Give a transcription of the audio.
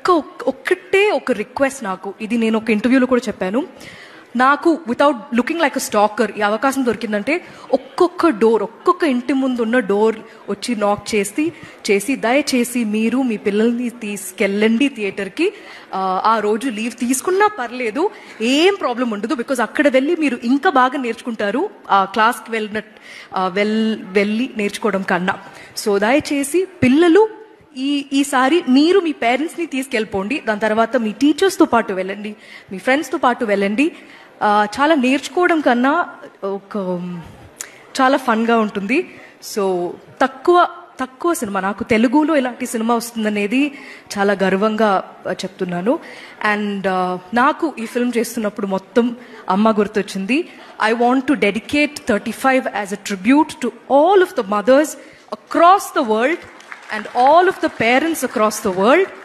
ఒక్క ఒక్కటే ఒక రిక్వెస్ట్ నాకు ఇది నేను ఒక ఇంటర్వ్యూలో కూడా చెప్పాను నాకు without looking like a stalker ఈ అవకాశం దొరికిందంటే ఒక్కొక్క డోర్ ఒక్కొక్క ఇంటి ముందు ఉన్న డోర్ వచ్చి నాక్ చేసి చేసి దయచేసి మీరు మీ పిల్లల్ని తీసుకెళ్ళండి థియేటర్కి ఆ, ఆ రోజు లీవ్ తీసుకున్నా పర్లేదు ఏం ప్రాబ్లం ఉండదు బికాజ్ అక్కడ వెళ్ళి మీరు ఇంకా బాగా నేర్చుకుంటారు ఆ క్లాస్కి వెళ్ళిన ఆ, వెల్ వెళ్ళి నేర్చుకోవడం కన్నా సో దయచేసి పిల్లలు ఈ ఈసారి మీరు మీ పేరెంట్స్ని తీసుకెళ్ళిపోండి దాని తర్వాత మీ టీచర్స్తో పాటు వెళ్ళండి మీ ఫ్రెండ్స్తో పాటు వెళ్ళండి ఆ, చాలా నేర్చుకోవడం కన్నా ఒక చాలా ఫన్గా ఉంటుంది సో తక్కువ తక్కువ సినిమా నాకు తెలుగులో ఇలాంటి సినిమా వస్తుందనేది చాలా గర్వంగా ఆ, చెప్తున్నాను అండ్ నాకు ఈ ఫిల్మ్ చేస్తున్నప్పుడు మొత్తం అమ్మ గుర్తొచ్చింది I want to dedicate thirty five as a tribute to all of the mothers across the world and all of the parents across the world